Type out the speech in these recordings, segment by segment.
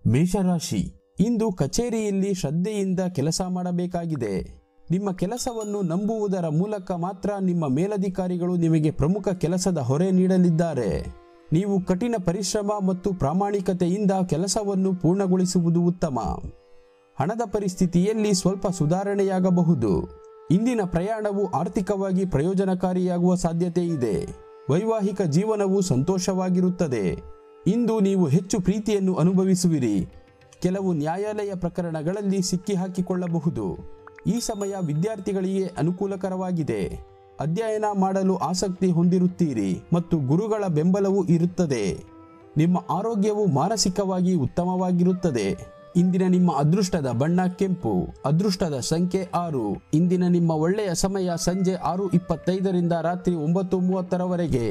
ಮೇಷರಾಶಿ ಇಂದು ಕಚೇರಿಯಲ್ಲಿ ಶ್ರದ್ಧೆಯಿಂದ ಕೆಲಸ ಮಾಡಬೇಕಾಗಿದೆ ನಿಮ್ಮ ಕೆಲಸವನ್ನು ನಂಬುವುದರ ಮೂಲಕ ಮಾತ್ರ ನಿಮ್ಮ ಮೇಲಧಿಕಾರಿಗಳು ನಿಮಗೆ ಪ್ರಮುಖ ಕೆಲಸದ ಹೊರೆ ನೀಡಲಿದ್ದಾರೆ ನೀವು ಕಠಿಣ ಪರಿಶ್ರಮ ಮತ್ತು ಪ್ರಾಮಾಣಿಕತೆಯಿಂದ ಕೆಲಸವನ್ನು ಪೂರ್ಣಗೊಳಿಸುವುದು ಉತ್ತಮ ಹಣದ ಪರಿಸ್ಥಿತಿಯಲ್ಲಿ ಸ್ವಲ್ಪ ಸುಧಾರಣೆಯಾಗಬಹುದು ಇಂದಿನ ಪ್ರಯಾಣವು ಆರ್ಥಿಕವಾಗಿ ಪ್ರಯೋಜನಕಾರಿಯಾಗುವ ಸಾಧ್ಯತೆ ಇದೆ ವೈವಾಹಿಕ ಜೀವನವು ಸಂತೋಷವಾಗಿರುತ್ತದೆ ಇಂದು ನೀವು ಹೆಚ್ಚು ಪ್ರೀತಿಯನ್ನು ಅನುಭವಿಸುವಿರಿ ಕೆಲವು ನ್ಯಾಯಾಲಯ ಪ್ರಕರಣಗಳಲ್ಲಿ ಸಿಕ್ಕಿಹಾಕಿಕೊಳ್ಳಬಹುದು ಈ ಸಮಯ ವಿದ್ಯಾರ್ಥಿಗಳಿಗೆ ಅನುಕೂಲಕರವಾಗಿದೆ ಅಧ್ಯಯನ ಮಾಡಲು ಆಸಕ್ತಿ ಹೊಂದಿರುತ್ತೀರಿ ಮತ್ತು ಗುರುಗಳ ಬೆಂಬಲವೂ ಇರುತ್ತದೆ ನಿಮ್ಮ ಆರೋಗ್ಯವು ಮಾನಸಿಕವಾಗಿ ಉತ್ತಮವಾಗಿರುತ್ತದೆ ಇಂದಿನ ನಿಮ್ಮ ಅದೃಷ್ಟದ ಬಣ್ಣ ಕೆಂಪು ಅದೃಷ್ಟದ ಸಂಖ್ಯೆ ಆರು ಇಂದಿನ ನಿಮ್ಮ ಒಳ್ಳೆಯ ಸಮಯ ಸಂಜೆ ಆರು ಇಪ್ಪತ್ತೈದರಿಂದ ರಾತ್ರಿ ಒಂಬತ್ತು ಮೂವತ್ತರವರೆಗೆ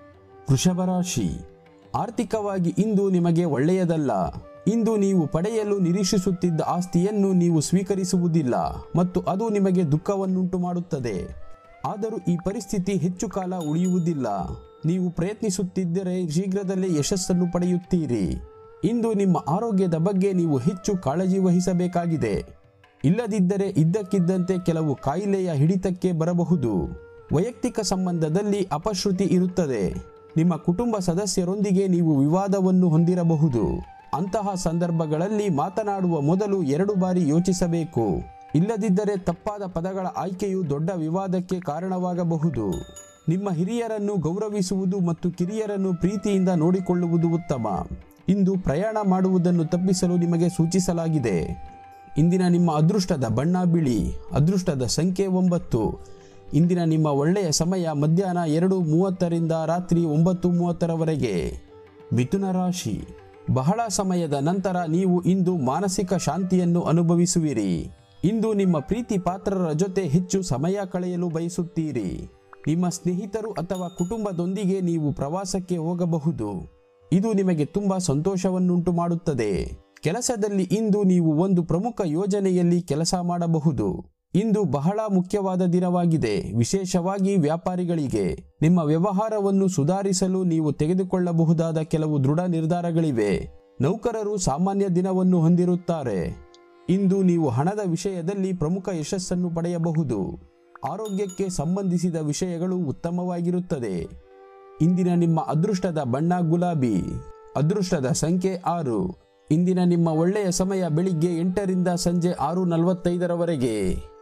ವೃಷಭ ರಾಶಿ ಆರ್ಥಿಕವಾಗಿ ಇಂದು ನಿಮಗೆ ಒಳ್ಳೆಯದಲ್ಲ ಇಂದು ನೀವು ಪಡೆಯಲು ನಿರೀಕ್ಷಿಸುತ್ತಿದ್ದ ಆಸ್ತಿಯನ್ನು ನೀವು ಸ್ವೀಕರಿಸುವುದಿಲ್ಲ ಮತ್ತು ಅದು ನಿಮಗೆ ದುಃಖವನ್ನುಂಟು ಮಾಡುತ್ತದೆ ಆದರೂ ಈ ಪರಿಸ್ಥಿತಿ ಹೆಚ್ಚು ಕಾಲ ಉಳಿಯುವುದಿಲ್ಲ ನೀವು ಪ್ರಯತ್ನಿಸುತ್ತಿದ್ದರೆ ಶೀಘ್ರದಲ್ಲೇ ಯಶಸ್ಸನ್ನು ಪಡೆಯುತ್ತೀರಿ ಇಂದು ನಿಮ್ಮ ಆರೋಗ್ಯದ ಬಗ್ಗೆ ನೀವು ಹೆಚ್ಚು ಕಾಳಜಿ ವಹಿಸಬೇಕಾಗಿದೆ ಇಲ್ಲದಿದ್ದರೆ ಇದ್ದಕ್ಕಿದ್ದಂತೆ ಕೆಲವು ಕಾಯಿಲೆಯ ಹಿಡಿತಕ್ಕೆ ಬರಬಹುದು ವೈಯಕ್ತಿಕ ಸಂಬಂಧದಲ್ಲಿ ಅಪಶ್ರುತಿ ಇರುತ್ತದೆ ನಿಮ್ಮ ಕುಟುಂಬ ಸದಸ್ಯರೊಂದಿಗೆ ನೀವು ವಿವಾದವನ್ನು ಹೊಂದಿರಬಹುದು ಅಂತಹ ಸಂದರ್ಭಗಳಲ್ಲಿ ಮಾತನಾಡುವ ಮೊದಲು ಎರಡು ಬಾರಿ ಯೋಚಿಸಬೇಕು ಇಲ್ಲದಿದ್ದರೆ ತಪ್ಪಾದ ಪದಗಳ ಆಯ್ಕೆಯು ದೊಡ್ಡ ವಿವಾದಕ್ಕೆ ಕಾರಣವಾಗಬಹುದು ನಿಮ್ಮ ಹಿರಿಯರನ್ನು ಗೌರವಿಸುವುದು ಮತ್ತು ಕಿರಿಯರನ್ನು ಪ್ರೀತಿಯಿಂದ ನೋಡಿಕೊಳ್ಳುವುದು ಉತ್ತಮ ಇಂದು ಪ್ರಯಾಣ ಮಾಡುವುದನ್ನು ತಪ್ಪಿಸಲು ನಿಮಗೆ ಸೂಚಿಸಲಾಗಿದೆ ಇಂದಿನ ನಿಮ್ಮ ಅದೃಷ್ಟದ ಬಣ್ಣ ಬಿಳಿ ಅದೃಷ್ಟದ ಸಂಖ್ಯೆ ಒಂಬತ್ತು ಇಂದಿನ ನಿಮ್ಮ ಒಳ್ಳೆಯ ಸಮಯ ಮಧ್ಯಾಹ್ನ ಎರಡು ಮೂವತ್ತರಿಂದ ರಾತ್ರಿ ಒಂಬತ್ತು ಮೂವತ್ತರವರೆಗೆ ಮಿಥುನ ರಾಶಿ ಬಹಳ ಸಮಯದ ನಂತರ ನೀವು ಇಂದು ಮಾನಸಿಕ ಶಾಂತಿಯನ್ನು ಅನುಭವಿಸುವಿರಿ ಇಂದು ನಿಮ್ಮ ಪ್ರೀತಿ ಪಾತ್ರರ ಜೊತೆ ಹೆಚ್ಚು ಸಮಯ ಕಳೆಯಲು ಬಯಸುತ್ತೀರಿ ನಿಮ್ಮ ಸ್ನೇಹಿತರು ಅಥವಾ ಕುಟುಂಬದೊಂದಿಗೆ ನೀವು ಪ್ರವಾಸಕ್ಕೆ ಹೋಗಬಹುದು ಇದು ನಿಮಗೆ ತುಂಬ ಸಂತೋಷವನ್ನುಂಟು ಮಾಡುತ್ತದೆ ಕೆಲಸದಲ್ಲಿ ಇಂದು ನೀವು ಒಂದು ಪ್ರಮುಖ ಯೋಜನೆಯಲ್ಲಿ ಕೆಲಸ ಮಾಡಬಹುದು ಇಂದು ಬಹಳ ಮುಖ್ಯವಾದ ದಿನವಾಗಿದೆ ವಿಶೇಷವಾಗಿ ವ್ಯಾಪಾರಿಗಳಿಗೆ ನಿಮ್ಮ ವ್ಯವಹಾರವನ್ನು ಸುಧಾರಿಸಲು ನೀವು ತೆಗೆದುಕೊಳ್ಳಬಹುದಾದ ಕೆಲವು ದೃಢ ನಿರ್ಧಾರಗಳಿವೆ ನೌಕರರು ಸಾಮಾನ್ಯ ದಿನವನ್ನು ಹೊಂದಿರುತ್ತಾರೆ ಇಂದು ನೀವು ಹಣದ ವಿಷಯದಲ್ಲಿ ಪ್ರಮುಖ ಯಶಸ್ಸನ್ನು ಪಡೆಯಬಹುದು ಆರೋಗ್ಯಕ್ಕೆ ಸಂಬಂಧಿಸಿದ ವಿಷಯಗಳು ಉತ್ತಮವಾಗಿರುತ್ತದೆ ಇಂದಿನ ನಿಮ್ಮ ಅದೃಷ್ಟದ ಬಣ್ಣ ಗುಲಾಬಿ ಅದೃಷ್ಟದ ಸಂಖ್ಯೆ ಆರು ಇಂದಿನ ನಿಮ್ಮ ಒಳ್ಳೆಯ ಸಮಯ ಬೆಳಿಗ್ಗೆ ಎಂಟರಿಂದ ಸಂಜೆ ಆರು ನಲವತ್ತೈದರವರೆಗೆ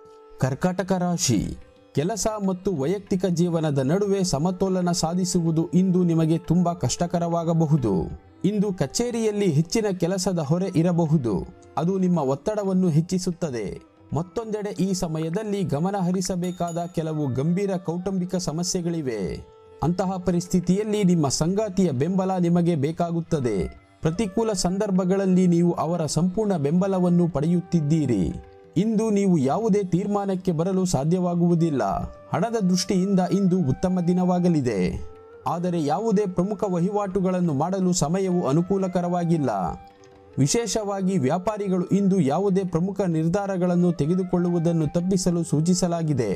ಕರ್ಕಾಟಕ ರಾಶಿ ಕೆಲಸ ಮತ್ತು ವೈಯಕ್ತಿಕ ಜೀವನದ ನಡುವೆ ಸಮತೋಲನ ಸಾಧಿಸುವುದು ಇಂದು ನಿಮಗೆ ತುಂಬ ಕಷ್ಟಕರವಾಗಬಹುದು ಇಂದು ಕಚೇರಿಯಲ್ಲಿ ಹೆಚ್ಚಿನ ಕೆಲಸದ ಹೊರೆ ಇರಬಹುದು ಅದು ನಿಮ್ಮ ಒತ್ತಡವನ್ನು ಹೆಚ್ಚಿಸುತ್ತದೆ ಮತ್ತೊಂದೆಡೆ ಈ ಸಮಯದಲ್ಲಿ ಗಮನ ಹರಿಸಬೇಕಾದ ಕೆಲವು ಗಂಭೀರ ಕೌಟುಂಬಿಕ ಸಮಸ್ಯೆಗಳಿವೆ ಅಂತಹ ಪರಿಸ್ಥಿತಿಯಲ್ಲಿ ನಿಮ್ಮ ಸಂಗಾತಿಯ ಬೆಂಬಲ ನಿಮಗೆ ಬೇಕಾಗುತ್ತದೆ ಪ್ರತಿಕೂಲ ಸಂದರ್ಭಗಳಲ್ಲಿ ನೀವು ಅವರ ಸಂಪೂರ್ಣ ಬೆಂಬಲವನ್ನು ಪಡೆಯುತ್ತಿದ್ದೀರಿ ಇಂದು ನೀವು ಯಾವುದೇ ತೀರ್ಮಾನಕ್ಕೆ ಬರಲು ಸಾಧ್ಯವಾಗುವುದಿಲ್ಲ ಹಣದ ದೃಷ್ಟಿಯಿಂದ ಇಂದು ಉತ್ತಮ ದಿನವಾಗಲಿದೆ ಆದರೆ ಯಾವುದೇ ಪ್ರಮುಖ ವಹಿವಾಟುಗಳನ್ನು ಮಾಡಲು ಸಮಯವು ಅನುಕೂಲಕರವಾಗಿಲ್ಲ ವಿಶೇಷವಾಗಿ ವ್ಯಾಪಾರಿಗಳು ಇಂದು ಯಾವುದೇ ಪ್ರಮುಖ ನಿರ್ಧಾರಗಳನ್ನು ತೆಗೆದುಕೊಳ್ಳುವುದನ್ನು ತಪ್ಪಿಸಲು ಸೂಚಿಸಲಾಗಿದೆ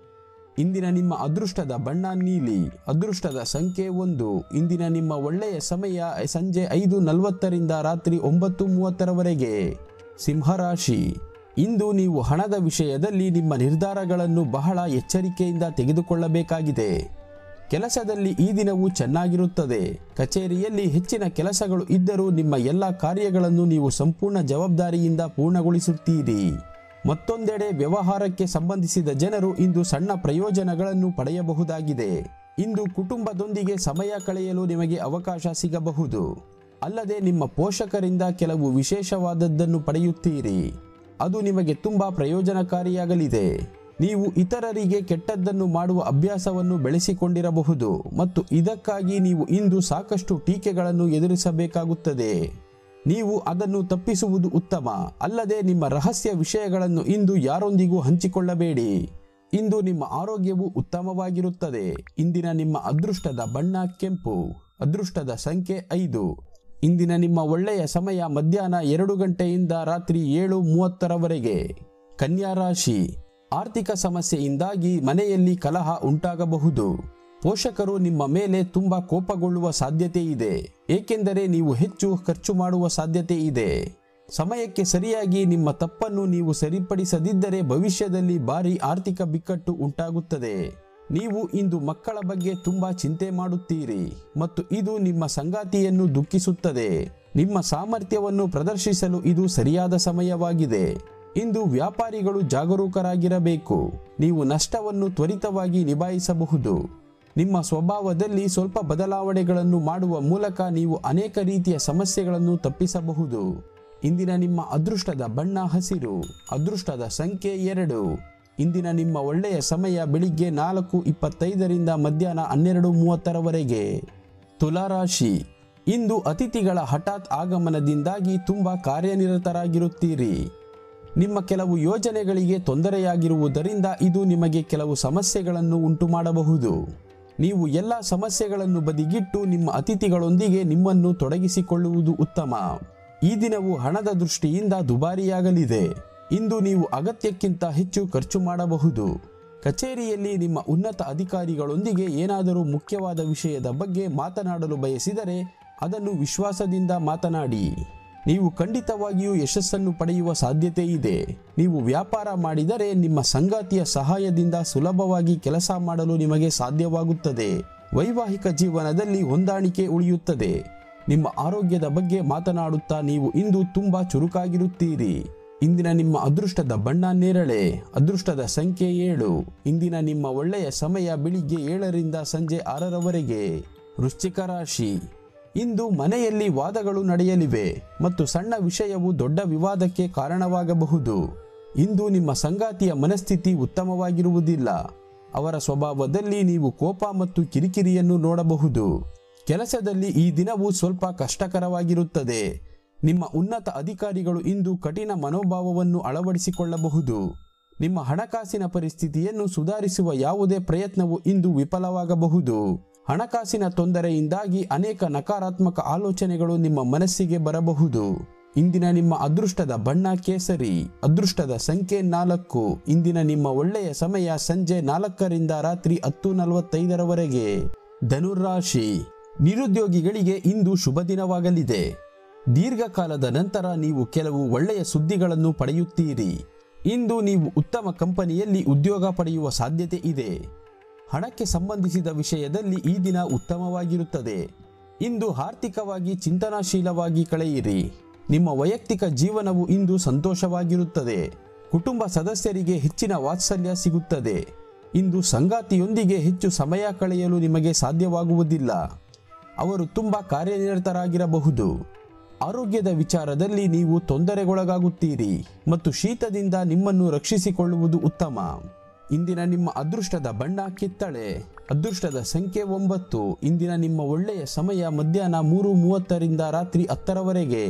ಇಂದಿನ ನಿಮ್ಮ ಅದೃಷ್ಟದ ಬಣ್ಣ ನೀಲಿ ಅದೃಷ್ಟದ ಸಂಖ್ಯೆ ಒಂದು ಇಂದಿನ ನಿಮ್ಮ ಒಳ್ಳೆಯ ಸಮಯ ಸಂಜೆ ಐದು ನಲವತ್ತರಿಂದ ರಾತ್ರಿ ಒಂಬತ್ತು ಮೂವತ್ತರವರೆಗೆ ಸಿಂಹರಾಶಿ ಇಂದು ನೀವು ಹಣದ ವಿಷಯದಲ್ಲಿ ನಿಮ್ಮ ನಿರ್ಧಾರಗಳನ್ನು ಬಹಳ ಎಚ್ಚರಿಕೆಯಿಂದ ತೆಗೆದುಕೊಳ್ಳಬೇಕಾಗಿದೆ ಕೆಲಸದಲ್ಲಿ ಈ ದಿನವು ಚೆನ್ನಾಗಿರುತ್ತದೆ ಕಚೇರಿಯಲ್ಲಿ ಹೆಚ್ಚಿನ ಕೆಲಸಗಳು ಇದ್ದರೂ ನಿಮ್ಮ ಎಲ್ಲ ಕಾರ್ಯಗಳನ್ನು ನೀವು ಸಂಪೂರ್ಣ ಜವಾಬ್ದಾರಿಯಿಂದ ಪೂರ್ಣಗೊಳಿಸುತ್ತೀರಿ ಮತ್ತೊಂದೆಡೆ ವ್ಯವಹಾರಕ್ಕೆ ಸಂಬಂಧಿಸಿದ ಜನರು ಇಂದು ಸಣ್ಣ ಪ್ರಯೋಜನಗಳನ್ನು ಪಡೆಯಬಹುದಾಗಿದೆ ಇಂದು ಕುಟುಂಬದೊಂದಿಗೆ ಸಮಯ ಕಳೆಯಲು ನಿಮಗೆ ಅವಕಾಶ ಸಿಗಬಹುದು ಅಲ್ಲದೆ ನಿಮ್ಮ ಪೋಷಕರಿಂದ ಕೆಲವು ವಿಶೇಷವಾದದ್ದನ್ನು ಪಡೆಯುತ್ತೀರಿ ಅದು ನಿಮಗೆ ತುಂಬ ಪ್ರಯೋಜನಕಾರಿಯಾಗಲಿದೆ ನೀವು ಇತರರಿಗೆ ಕೆಟ್ಟದ್ದನ್ನು ಮಾಡುವ ಅಭ್ಯಾಸವನ್ನು ಬೆಳೆಸಿಕೊಂಡಿರಬಹುದು ಮತ್ತು ಇದಕ್ಕಾಗಿ ನೀವು ಇಂದು ಸಾಕಷ್ಟು ಟೀಕೆಗಳನ್ನು ಎದುರಿಸಬೇಕಾಗುತ್ತದೆ ನೀವು ಅದನ್ನು ತಪ್ಪಿಸುವುದು ಉತ್ತಮ ಅಲ್ಲದೆ ನಿಮ್ಮ ರಹಸ್ಯ ವಿಷಯಗಳನ್ನು ಇಂದು ಯಾರೊಂದಿಗೂ ಹಂಚಿಕೊಳ್ಳಬೇಡಿ ಇಂದು ನಿಮ್ಮ ಆರೋಗ್ಯವು ಉತ್ತಮವಾಗಿರುತ್ತದೆ ಇಂದಿನ ನಿಮ್ಮ ಅದೃಷ್ಟದ ಬಣ್ಣ ಕೆಂಪು ಅದೃಷ್ಟದ ಸಂಖ್ಯೆ ಐದು ಇಂದಿನ ನಿಮ್ಮ ಒಳ್ಳೆಯ ಸಮಯ ಮಧ್ಯಾಹ್ನ ಎರಡು ಗಂಟೆಯಿಂದ ರಾತ್ರಿ ಏಳು ಮೂವತ್ತರವರೆಗೆ ಕನ್ಯಾ ರಾಶಿ ಆರ್ಥಿಕ ಸಮಸ್ಯೆಯಿಂದಾಗಿ ಮನೆಯಲ್ಲಿ ಕಲಹ ಉಂಟಾಗಬಹುದು ಪೋಷಕರು ನಿಮ್ಮ ಮೇಲೆ ತುಂಬ ಕೋಪಗೊಳ್ಳುವ ಸಾಧ್ಯತೆ ಇದೆ ಏಕೆಂದರೆ ನೀವು ಹೆಚ್ಚು ಖರ್ಚು ಮಾಡುವ ಸಾಧ್ಯತೆ ಇದೆ ಸಮಯಕ್ಕೆ ಸರಿಯಾಗಿ ನಿಮ್ಮ ತಪ್ಪನ್ನು ನೀವು ಸರಿಪಡಿಸದಿದ್ದರೆ ಭವಿಷ್ಯದಲ್ಲಿ ಭಾರಿ ಆರ್ಥಿಕ ಬಿಕ್ಕಟ್ಟು ಉಂಟಾಗುತ್ತದೆ ನೀವು ಇಂದು ಮಕ್ಕಳ ಬಗ್ಗೆ ತುಂಬಾ ಚಿಂತೆ ಮಾಡುತ್ತೀರಿ ಮತ್ತು ಇದು ನಿಮ್ಮ ಸಂಗಾತಿಯನ್ನು ದುಃಖಿಸುತ್ತದೆ ನಿಮ್ಮ ಸಾಮರ್ಥ್ಯವನ್ನು ಪ್ರದರ್ಶಿಸಲು ಇದು ಸರಿಯಾದ ಸಮಯವಾಗಿದೆ ಇಂದು ವ್ಯಾಪಾರಿಗಳು ಜಾಗರೂಕರಾಗಿರಬೇಕು ನೀವು ನಷ್ಟವನ್ನು ತ್ವರಿತವಾಗಿ ನಿಭಾಯಿಸಬಹುದು ನಿಮ್ಮ ಸ್ವಭಾವದಲ್ಲಿ ಸ್ವಲ್ಪ ಬದಲಾವಣೆಗಳನ್ನು ಮಾಡುವ ಮೂಲಕ ನೀವು ಅನೇಕ ರೀತಿಯ ಸಮಸ್ಯೆಗಳನ್ನು ತಪ್ಪಿಸಬಹುದು ಇಂದಿನ ನಿಮ್ಮ ಅದೃಷ್ಟದ ಬಣ್ಣ ಹಸಿರು ಅದೃಷ್ಟದ ಸಂಖ್ಯೆ ಎರಡು ಇಂದಿನ ನಿಮ್ಮ ಒಳ್ಳೆಯ ಸಮಯ ಬೆಳಿಗ್ಗೆ ನಾಲ್ಕು ಇಪ್ಪತ್ತೈದರಿಂದ ಮಧ್ಯಾಹ್ನ ಹನ್ನೆರಡು ಮೂವತ್ತರವರೆಗೆ ತುಲಾರಾಶಿ ಇಂದು ಅತಿಥಿಗಳ ಹಠಾತ್ ಆಗಮನದಿಂದಾಗಿ ತುಂಬ ಕಾರ್ಯನಿರತರಾಗಿರುತ್ತೀರಿ ನಿಮ್ಮ ಕೆಲವು ಯೋಜನೆಗಳಿಗೆ ತೊಂದರೆಯಾಗಿರುವುದರಿಂದ ಇದು ನಿಮಗೆ ಕೆಲವು ಸಮಸ್ಯೆಗಳನ್ನು ಉಂಟು ಮಾಡಬಹುದು ನೀವು ಎಲ್ಲ ಸಮಸ್ಯೆಗಳನ್ನು ಬದಿಗಿಟ್ಟು ನಿಮ್ಮ ಅತಿಥಿಗಳೊಂದಿಗೆ ನಿಮ್ಮನ್ನು ತೊಡಗಿಸಿಕೊಳ್ಳುವುದು ಉತ್ತಮ ಈ ದಿನವು ಹಣದ ದೃಷ್ಟಿಯಿಂದ ದುಬಾರಿಯಾಗಲಿದೆ ಇಂದು ನೀವು ಅಗತ್ಯಕ್ಕಿಂತ ಹೆಚ್ಚು ಖರ್ಚು ಮಾಡಬಹುದು ಕಚೇರಿಯಲ್ಲಿ ನಿಮ್ಮ ಉನ್ನತ ಅಧಿಕಾರಿಗಳೊಂದಿಗೆ ಏನಾದರೂ ಮುಖ್ಯವಾದ ವಿಷಯದ ಬಗ್ಗೆ ಮಾತನಾಡಲು ಬಯಸಿದರೆ ಅದನ್ನು ವಿಶ್ವಾಸದಿಂದ ಮಾತನಾಡಿ ನೀವು ಖಂಡಿತವಾಗಿಯೂ ಯಶಸ್ಸನ್ನು ಪಡೆಯುವ ಸಾಧ್ಯತೆ ಇದೆ ನೀವು ವ್ಯಾಪಾರ ಮಾಡಿದರೆ ನಿಮ್ಮ ಸಂಗಾತಿಯ ಸಹಾಯದಿಂದ ಸುಲಭವಾಗಿ ಕೆಲಸ ಮಾಡಲು ನಿಮಗೆ ಸಾಧ್ಯವಾಗುತ್ತದೆ ವೈವಾಹಿಕ ಜೀವನದಲ್ಲಿ ಹೊಂದಾಣಿಕೆ ಉಳಿಯುತ್ತದೆ ನಿಮ್ಮ ಆರೋಗ್ಯದ ಬಗ್ಗೆ ಮಾತನಾಡುತ್ತಾ ನೀವು ಇಂದು ತುಂಬಾ ಚುರುಕಾಗಿರುತ್ತೀರಿ ಇಂದಿನ ನಿಮ್ಮ ಅದೃಷ್ಟದ ಬಣ್ಣ ನೇರಳೆ ಅದೃಷ್ಟದ ಸಂಖ್ಯೆ ಏಳು ಇಂದಿನ ನಿಮ್ಮ ಒಳ್ಳೆಯ ಸಮಯ ಬೆಳಿಗ್ಗೆ ಏಳರಿಂದ ಸಂಜೆ ಆರರವರೆಗೆ ವೃಶ್ಚಿಕ ರಾಶಿ ಇಂದು ಮನೆಯಲ್ಲಿ ವಾದಗಳು ನಡೆಯಲಿವೆ ಮತ್ತು ಸಣ್ಣ ವಿಷಯವು ದೊಡ್ಡ ವಿವಾದಕ್ಕೆ ಕಾರಣವಾಗಬಹುದು ಇಂದು ನಿಮ್ಮ ಸಂಗಾತಿಯ ಮನಸ್ಥಿತಿ ಉತ್ತಮವಾಗಿರುವುದಿಲ್ಲ ಅವರ ಸ್ವಭಾವದಲ್ಲಿ ನೀವು ಕೋಪ ಮತ್ತು ಕಿರಿಕಿರಿಯನ್ನು ನೋಡಬಹುದು ಕೆಲಸದಲ್ಲಿ ಈ ದಿನವು ಸ್ವಲ್ಪ ಕಷ್ಟಕರವಾಗಿರುತ್ತದೆ ನಿಮ್ಮ ಉನ್ನತ ಅಧಿಕಾರಿಗಳು ಇಂದು ಕಠಿಣ ಮನೋಭಾವವನ್ನು ಅಳವಡಿಸಿಕೊಳ್ಳಬಹುದು ನಿಮ್ಮ ಹಣಕಾಸಿನ ಪರಿಸ್ಥಿತಿಯನ್ನು ಸುಧಾರಿಸುವ ಯಾವುದೇ ಪ್ರಯತ್ನವು ಇಂದು ವಿಫಲವಾಗಬಹುದು ಹಣಕಾಸಿನ ತೊಂದರೆಯಿಂದಾಗಿ ಅನೇಕ ನಕಾರಾತ್ಮಕ ಆಲೋಚನೆಗಳು ನಿಮ್ಮ ಮನಸ್ಸಿಗೆ ಬರಬಹುದು ಇಂದಿನ ನಿಮ್ಮ ಅದೃಷ್ಟದ ಬಣ್ಣ ಕೇಸರಿ ಅದೃಷ್ಟದ ಸಂಖ್ಯೆ ನಾಲ್ಕು ಇಂದಿನ ನಿಮ್ಮ ಒಳ್ಳೆಯ ಸಮಯ ಸಂಜೆ ನಾಲ್ಕರಿಂದ ರಾತ್ರಿ ಹತ್ತು ನಲವತ್ತೈದರವರೆಗೆ ಧನುರಾಶಿ ನಿರುದ್ಯೋಗಿಗಳಿಗೆ ಇಂದು ಶುಭ ದಿನವಾಗಲಿದೆ ದೀರ್ಘಕಾಲದ ನಂತರ ನೀವು ಕೆಲವು ಒಳ್ಳೆಯ ಸುದ್ದಿಗಳನ್ನು ಪಡೆಯುತ್ತೀರಿ ಇಂದು ನೀವು ಉತ್ತಮ ಕಂಪನಿಯಲ್ಲಿ ಉದ್ಯೋಗ ಪಡೆಯುವ ಸಾಧ್ಯತೆ ಇದೆ ಹಣಕ್ಕೆ ಸಂಬಂಧಿಸಿದ ವಿಷಯದಲ್ಲಿ ಈ ದಿನ ಉತ್ತಮವಾಗಿರುತ್ತದೆ ಇಂದು ಆರ್ಥಿಕವಾಗಿ ಚಿಂತನಾಶೀಲವಾಗಿ ಕಳೆಯಿರಿ ನಿಮ್ಮ ವೈಯಕ್ತಿಕ ಜೀವನವು ಇಂದು ಸಂತೋಷವಾಗಿರುತ್ತದೆ ಕುಟುಂಬ ಸದಸ್ಯರಿಗೆ ಹೆಚ್ಚಿನ ವಾತ್ಸಲ್ಯ ಸಿಗುತ್ತದೆ ಇಂದು ಸಂಗಾತಿಯೊಂದಿಗೆ ಹೆಚ್ಚು ಸಮಯ ಕಳೆಯಲು ನಿಮಗೆ ಸಾಧ್ಯವಾಗುವುದಿಲ್ಲ ಅವರು ತುಂಬ ಕಾರ್ಯನಿರತರಾಗಿರಬಹುದು ಆರೋಗ್ಯದ ವಿಚಾರದಲ್ಲಿ ನೀವು ತೊಂದರೆಗೊಳಗಾಗುತ್ತೀರಿ ಮತ್ತು ಶೀತದಿಂದ ನಿಮ್ಮನ್ನು ರಕ್ಷಿಸಿಕೊಳ್ಳುವುದು ಉತ್ತಮ ಇಂದಿನ ನಿಮ್ಮ ಅದೃಷ್ಟದ ಬಣ್ಣ ಕಿತ್ತಳೆ ಅದೃಷ್ಟದ ಸಂಖ್ಯೆ ಒಂಬತ್ತು ಇಂದಿನ ನಿಮ್ಮ ಒಳ್ಳೆಯ ಸಮಯ ಮಧ್ಯಾಹ್ನ ಮೂರು ಮೂವತ್ತರಿಂದ ರಾತ್ರಿ ಹತ್ತರವರೆಗೆ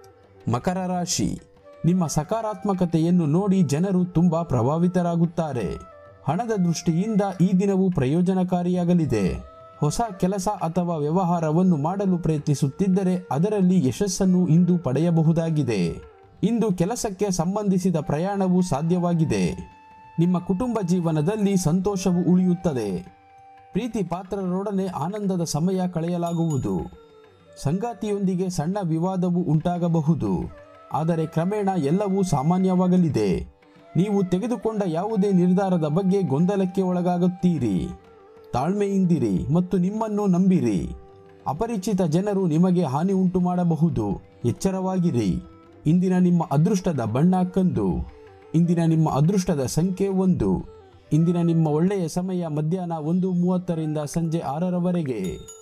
ಮಕರ ರಾಶಿ ನಿಮ್ಮ ಸಕಾರಾತ್ಮಕತೆಯನ್ನು ನೋಡಿ ಜನರು ತುಂಬಾ ಪ್ರಭಾವಿತರಾಗುತ್ತಾರೆ ಹಣದ ದೃಷ್ಟಿಯಿಂದ ಈ ದಿನವು ಪ್ರಯೋಜನಕಾರಿಯಾಗಲಿದೆ ಹೊಸ ಕೆಲಸ ಅಥವಾ ವ್ಯವಹಾರವನ್ನು ಮಾಡಲು ಪ್ರಯತ್ನಿಸುತ್ತಿದ್ದರೆ ಅದರಲ್ಲಿ ಯಶಸ್ಸನ್ನು ಇಂದು ಪಡೆಯಬಹುದಾಗಿದೆ ಇಂದು ಕೆಲಸಕ್ಕೆ ಸಂಬಂಧಿಸಿದ ಪ್ರಯಾಣವು ಸಾಧ್ಯವಾಗಿದೆ ನಿಮ್ಮ ಕುಟುಂಬ ಜೀವನದಲ್ಲಿ ಸಂತೋಷವು ಉಳಿಯುತ್ತದೆ ಪ್ರೀತಿ ಪಾತ್ರರೊಡನೆ ಆನಂದದ ಸಮಯ ಕಳೆಯಲಾಗುವುದು ಸಂಗಾತಿಯೊಂದಿಗೆ ಸಣ್ಣ ವಿವಾದವು ಉಂಟಾಗಬಹುದು ಆದರೆ ಕ್ರಮೇಣ ಎಲ್ಲವೂ ಸಾಮಾನ್ಯವಾಗಲಿದೆ ನೀವು ತೆಗೆದುಕೊಂಡ ಯಾವುದೇ ನಿರ್ಧಾರದ ಬಗ್ಗೆ ಗೊಂದಲಕ್ಕೆ ಒಳಗಾಗುತ್ತೀರಿ ತಾಳ್ಮೆಯಿಂದಿರಿ ಮತ್ತು ನಿಮ್ಮನ್ನು ನಂಬಿರಿ ಅಪರಿಚಿತ ಜನರು ನಿಮಗೆ ಹಾನಿ ಉಂಟು ಮಾಡಬಹುದು ಎಚ್ಚರವಾಗಿರಿ ಇಂದಿನ ನಿಮ್ಮ ಅದೃಷ್ಟದ ಬಣ್ಣ ಕಂದು ಇಂದಿನ ನಿಮ್ಮ ಅದೃಷ್ಟದ ಸಂಖ್ಯೆ ಒಂದು ಇಂದಿನ ನಿಮ್ಮ ಒಳ್ಳೆಯ ಸಮಯ ಮಧ್ಯಾಹ್ನ ಒಂದು ಮೂವತ್ತರಿಂದ ಸಂಜೆ ಆರರವರೆಗೆ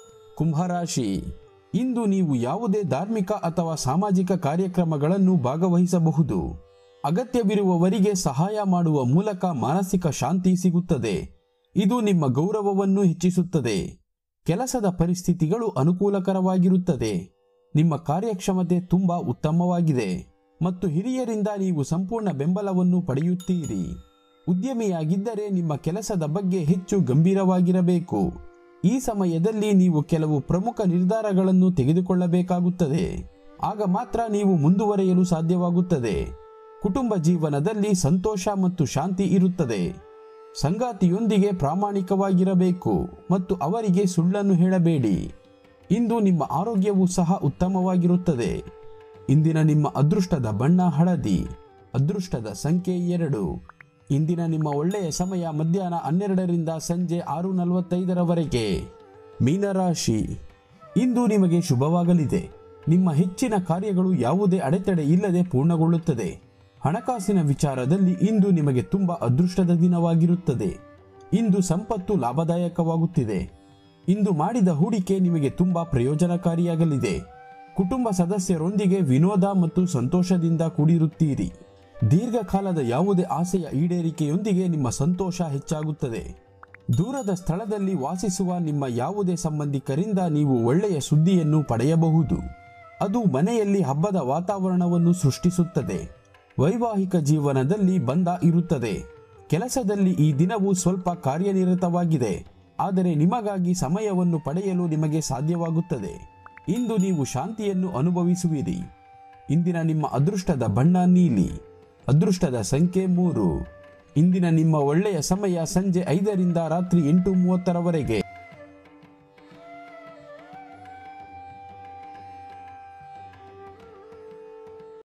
ಕುಂಭರಾಶಿ ಇಂದು ನೀವು ಯಾವುದೇ ಧಾರ್ಮಿಕ ಅಥವಾ ಸಾಮಾಜಿಕ ಕಾರ್ಯಕ್ರಮಗಳನ್ನು ಭಾಗವಹಿಸಬಹುದು ಅಗತ್ಯವಿರುವವರಿಗೆ ಸಹಾಯ ಮಾಡುವ ಮೂಲಕ ಮಾನಸಿಕ ಶಾಂತಿ ಸಿಗುತ್ತದೆ ಇದು ನಿಮ್ಮ ಗೌರವವನ್ನು ಹೆಚ್ಚಿಸುತ್ತದೆ ಕೆಲಸದ ಪರಿಸ್ಥಿತಿಗಳು ಅನುಕೂಲಕರವಾಗಿರುತ್ತದೆ ನಿಮ್ಮ ಕಾರ್ಯಕ್ಷಮತೆ ತುಂಬಾ ಉತ್ತಮವಾಗಿದೆ ಮತ್ತು ಹಿರಿಯರಿಂದ ನೀವು ಸಂಪೂರ್ಣ ಬೆಂಬಲವನ್ನು ಪಡೆಯುತ್ತೀರಿ ಉದ್ಯಮಿಯಾಗಿದ್ದರೆ ನಿಮ್ಮ ಕೆಲಸದ ಬಗ್ಗೆ ಹೆಚ್ಚು ಗಂಭೀರವಾಗಿರಬೇಕು ಈ ಸಮಯದಲ್ಲಿ ನೀವು ಕೆಲವು ಪ್ರಮುಖ ನಿರ್ಧಾರಗಳನ್ನು ತೆಗೆದುಕೊಳ್ಳಬೇಕಾಗುತ್ತದೆ ಆಗ ಮಾತ್ರ ನೀವು ಮುಂದುವರಿಯಲು ಸಾಧ್ಯವಾಗುತ್ತದೆ ಕುಟುಂಬ ಜೀವನದಲ್ಲಿ ಸಂತೋಷ ಮತ್ತು ಶಾಂತಿ ಇರುತ್ತದೆ ಸಂಗಾತಿಯೊಂದಿಗೆ ಪ್ರಾಮಾಣಿಕವಾಗಿರಬೇಕು ಮತ್ತು ಅವರಿಗೆ ಸುಳ್ಳನ್ನು ಹೇಳಬೇಡಿ ಇಂದು ನಿಮ್ಮ ಆರೋಗ್ಯವೂ ಸಹ ಉತ್ತಮವಾಗಿರುತ್ತದೆ ಇಂದಿನ ನಿಮ್ಮ ಅದೃಷ್ಟದ ಬಣ್ಣ ಹಳದಿ ಅದೃಷ್ಟದ ಸಂಖ್ಯೆ ಎರಡು ಇಂದಿನ ನಿಮ್ಮ ಒಳ್ಳೆಯ ಸಮಯ ಮಧ್ಯಾಹ್ನ ಹನ್ನೆರಡರಿಂದ ಸಂಜೆ ಆರು ನಲವತ್ತೈದರವರೆಗೆ ಮೀನರಾಶಿ ಇಂದು ನಿಮಗೆ ಶುಭವಾಗಲಿದೆ ನಿಮ್ಮ ಹೆಚ್ಚಿನ ಕಾರ್ಯಗಳು ಯಾವುದೇ ಅಡೆತಡೆ ಇಲ್ಲದೆ ಪೂರ್ಣಗೊಳ್ಳುತ್ತದೆ ಹಣಕಾಸಿನ ವಿಚಾರದಲ್ಲಿ ಇಂದು ನಿಮಗೆ ತುಂಬಾ ಅದೃಷ್ಟದ ದಿನವಾಗಿರುತ್ತದೆ ಇಂದು ಸಂಪತ್ತು ಲಾಭದಾಯಕವಾಗುತ್ತಿದೆ ಇಂದು ಮಾಡಿದ ಹೂಡಿಕೆ ನಿಮಗೆ ತುಂಬಾ ಪ್ರಯೋಜನಕಾರಿಯಾಗಲಿದೆ ಕುಟುಂಬ ಸದಸ್ಯರೊಂದಿಗೆ ವಿನೋದ ಮತ್ತು ಸಂತೋಷದಿಂದ ಕೂಡಿರುತ್ತೀರಿ ದೀರ್ಘಕಾಲದ ಯಾವುದೇ ಆಸೆಯ ಈಡೇರಿಕೆಯೊಂದಿಗೆ ನಿಮ್ಮ ಸಂತೋಷ ಹೆಚ್ಚಾಗುತ್ತದೆ ದೂರದ ಸ್ಥಳದಲ್ಲಿ ವಾಸಿಸುವ ನಿಮ್ಮ ಯಾವುದೇ ಸಂಬಂಧಿಕರಿಂದ ನೀವು ಒಳ್ಳೆಯ ಸುದ್ದಿಯನ್ನು ಪಡೆಯಬಹುದು ಅದು ಮನೆಯಲ್ಲಿ ಹಬ್ಬದ ವಾತಾವರಣವನ್ನು ಸೃಷ್ಟಿಸುತ್ತದೆ ವೈವಾಹಿಕ ಜೀವನದಲ್ಲಿ ಬಂಧ ಇರುತ್ತದೆ ಕೆಲಸದಲ್ಲಿ ಈ ದಿನವು ಸ್ವಲ್ಪ ಕಾರ್ಯನಿರತವಾಗಿದೆ ಆದರೆ ನಿಮಗಾಗಿ ಸಮಯವನ್ನು ಪಡೆಯಲು ನಿಮಗೆ ಸಾಧ್ಯವಾಗುತ್ತದೆ ಇಂದು ನೀವು ಶಾಂತಿಯನ್ನು ಅನುಭವಿಸುವಿರಿ ಇಂದಿನ ನಿಮ್ಮ ಅದೃಷ್ಟದ ಬಣ್ಣ ನೀಲಿ ಅದೃಷ್ಟದ ಸಂಖ್ಯೆ ಮೂರು ಇಂದಿನ ನಿಮ್ಮ ಒಳ್ಳೆಯ ಸಮಯ ಸಂಜೆ ಐದರಿಂದ ರಾತ್ರಿ ಎಂಟು ಮೂವತ್ತರವರೆಗೆ